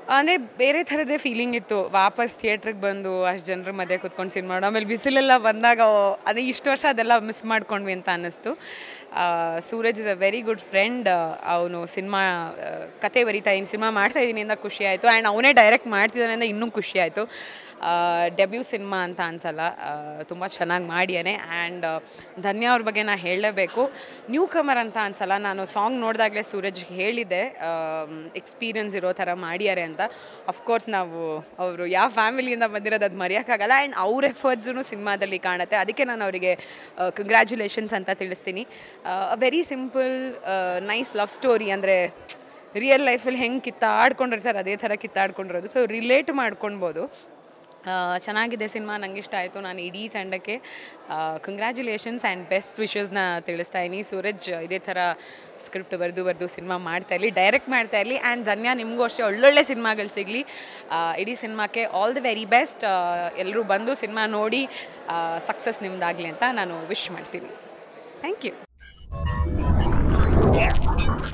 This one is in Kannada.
ಅಂದರೆ ಬೇರೆ ಥರದೇ ಫೀಲಿಂಗ್ ಇತ್ತು ವಾಪಸ್ ಥಿಯೇಟ್ರಿಗೆ ಬಂದು ಅಷ್ಟು ಜನರ ಮಧ್ಯೆ ಕುತ್ಕೊಂಡು ಸಿನಿಮಾ ಮಾಡೋ ಆಮೇಲೆ ಬಿಸಿಲೆಲ್ಲ ಬಂದಾಗ ಅದೇ ಇಷ್ಟು ವರ್ಷ ಅದೆಲ್ಲ ಮಿಸ್ ಮಾಡ್ಕೊಂಡ್ವಿ ಅಂತ ಅನ್ನಿಸ್ತು ಆ, Suraj is a very good friend ಅವನು ಸಿನಿಮಾ ಕತೆ ಬರಿತಾ ಇದ್ದೀನಿ ಸಿನಿಮಾ ಮಾಡ್ತಾ ಇದ್ದೀನಿ ಅಂತ ಖುಷಿ ಆಯಿತು ಆ್ಯಂಡ್ ಅವನೇ ಡೈರೆಕ್ಟ್ ಮಾಡ್ತಿದ್ದಾನೆ ಅಂತ ಇನ್ನೂ ಖುಷಿ ಆಯಿತು ಡೆಬ್ಯೂ ಸಿನಿಮಾ ಅಂತ ಅನ್ಸಲ್ಲ ತುಂಬ ಚೆನ್ನಾಗಿ ಮಾಡಿಯಾನೆ ಆ್ಯಂಡ್ ಧನ್ಯ ಅವ್ರ ಬಗ್ಗೆ ನಾನು ಹೇಳಲೇಬೇಕು ನ್ಯೂ ಕಮರ್ ಅಂತ ಅನ್ಸಲ್ಲ ನಾನು ಸಾಂಗ್ ನೋಡಿದಾಗಲೇ ಸೂರಜ್ಗೆ ಹೇಳಿದ್ದೆ ಎಕ್ಸ್ಪೀರಿಯನ್ಸ್ ಇರೋ ಥರ ಮಾಡ್ಯಾರೆ ಅಂತ ಅಫ್ಕೋರ್ಸ್ ನಾವು ಅವರು ಯಾವ ಫ್ಯಾಮಿಲಿಯಿಂದ ಬಂದಿರೋದು ಅದು ಮರೆಯೋಕ್ಕಾಗಲ್ಲ ಆ್ಯಂಡ್ ಅವ್ರ ಎಫರ್ಟ್ಸೂ ಸಿನಿಮಾದಲ್ಲಿ ಕಾಣುತ್ತೆ ಅದಕ್ಕೆ ನಾನು ಅವರಿಗೆ ಕಂಗ್ರ್ಯಾಚುಲೇಷನ್ಸ್ ಅಂತ ತಿಳಿಸ್ತೀನಿ very simple nice love story ಅಂದರೆ ರಿಯಲ್ ಲೈಫಲ್ಲಿ ಹೆಂಗೆ ಕಿತ್ತಾಡ್ಕೊಂಡಿರ್ತಾರೆ ಅದೇ ಥರ ಕಿತ್ತಾಡ್ಕೊಂಡಿರೋದು ಸೊ ರಿಲೇಟ್ ಮಾಡ್ಕೊಳ್ಬೋದು ಆ, ಚೆನ್ನಾಗಿದೆ ಸಿನಿಮಾ ನಂಗೆ ಇಷ್ಟ ಆಯಿತು ನಾನು ಇಡೀ ತಂಡಕ್ಕೆ ಕಂಗ್ರ್ಯಾಚುಲೇಷನ್ಸ್ ಆ್ಯಂಡ್ ಬೆಸ್ಟ್ ವಿಶಸ್ನ ತಿಳಿಸ್ತಾ ಇದ್ದೀನಿ ಸೂರಜ್ ಇದೇ ಥರ ಸ್ಕ್ರಿಪ್ಟ್ ಬರೆದು ಬರೆದು ಸಿನಿಮಾ ಮಾಡ್ತಾ ಇರಲಿ ಡೈರೆಕ್ಟ್ ಮಾಡ್ತಾ ಇರಲಿ ಆ್ಯಂಡ್ ಧನ್ಯ ನಿಮಗೂ ಅಷ್ಟೇ ಒಳ್ಳೊಳ್ಳೆ ಸಿನಿಮಾಗಳು ಸಿಗಲಿ ಇಡೀ ಸಿನಿಮಾಕ್ಕೆ ಆಲ್ ದಿ ವೆರಿ ಬೆಸ್ಟ್ ಎಲ್ಲರೂ ಬಂದು ಸಿನಿಮಾ ನೋಡಿ ಸಕ್ಸಸ್ ನಿಮ್ದಾಗಲಿ ಅಂತ ನಾನು ವಿಶ್ ಮಾಡ್ತೀನಿ ಥ್ಯಾಂಕ್ ಯು